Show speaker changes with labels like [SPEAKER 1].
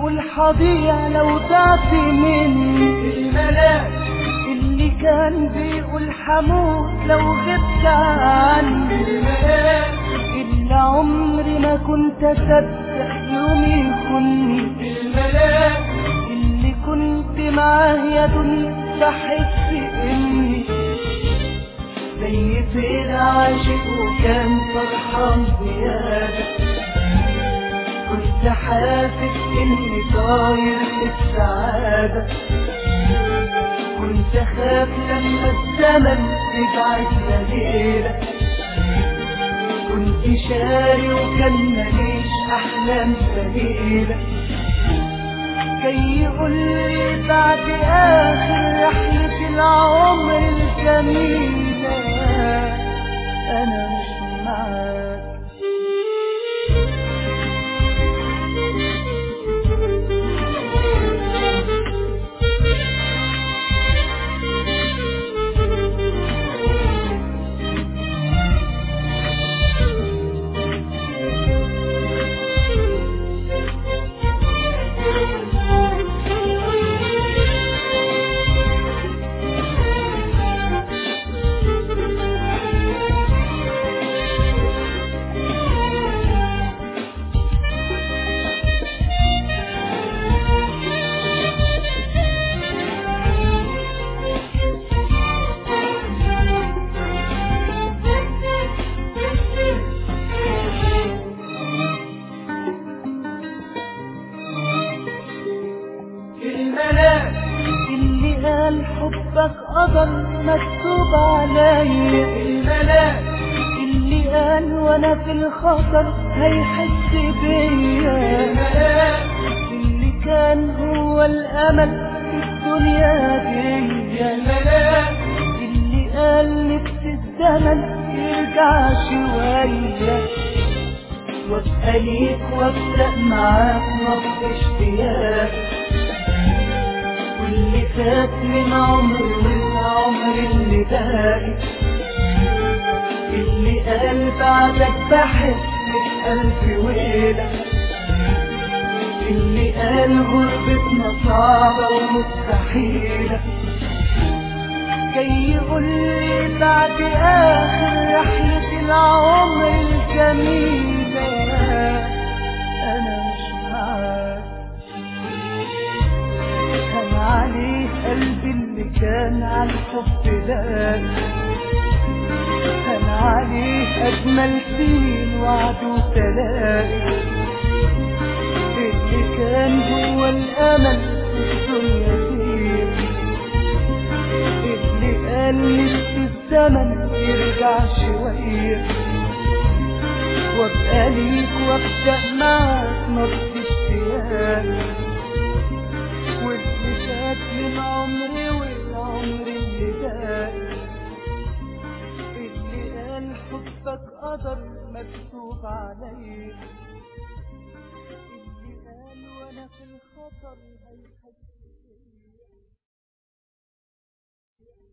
[SPEAKER 1] بيقول حضيع لو ضعت مني
[SPEAKER 2] الملاك
[SPEAKER 1] اللي كان بيقول حموت لو غبت عني
[SPEAKER 2] الملاك
[SPEAKER 1] اللي عمري ما كنت اصدق يوم يخوني
[SPEAKER 2] الملاك
[SPEAKER 1] اللي كنت معاه يا دنيا بحس اني زي فين عاشق وكان فرحان زيادة كنت حاسس اني طاير للسعادة كنت اخاف لما الزمن يبعد ليلة كنت شاري وكان ماليش احلام سبيلة جاي يقول لي بعد اخر رحلة العمر الجميلة انا مش معاك
[SPEAKER 2] الملاك
[SPEAKER 1] اللي قال حبك قدر مكتوب عليا
[SPEAKER 2] الملاك
[SPEAKER 1] اللي قال وانا في الخطر هيحس بيا
[SPEAKER 2] الملاك
[SPEAKER 1] اللي كان هو الامل في الدنيا دي
[SPEAKER 2] الملاك
[SPEAKER 1] اللي قال نفس الزمن يرجع شوية وابقى ليك وابدأ معاك نبض اشتياق واللي فات من عمري والعمر اللي باقي اللي قال بعدك بحس بألف ويلة اللي قال غربتنا صعبة ومستحيلة جاي يقول لي بعد آخر رحلة العمر الجميلة أنا مش معاك كان عليه قلبي اللي كان على الحب ده كان عليه أجمل سنين وعد وتلاقي اللي كان هو الأمل في الدنيا دي اللي قال نفس الزمن يرجع شوية وابقى ليك وابدأ معاك نبض اشتياق واللي فات من عمري والعمر اللي باقي اللي قال حبك قدر مكتوب عليا اللي قال وانا في الخطر هيحس بيا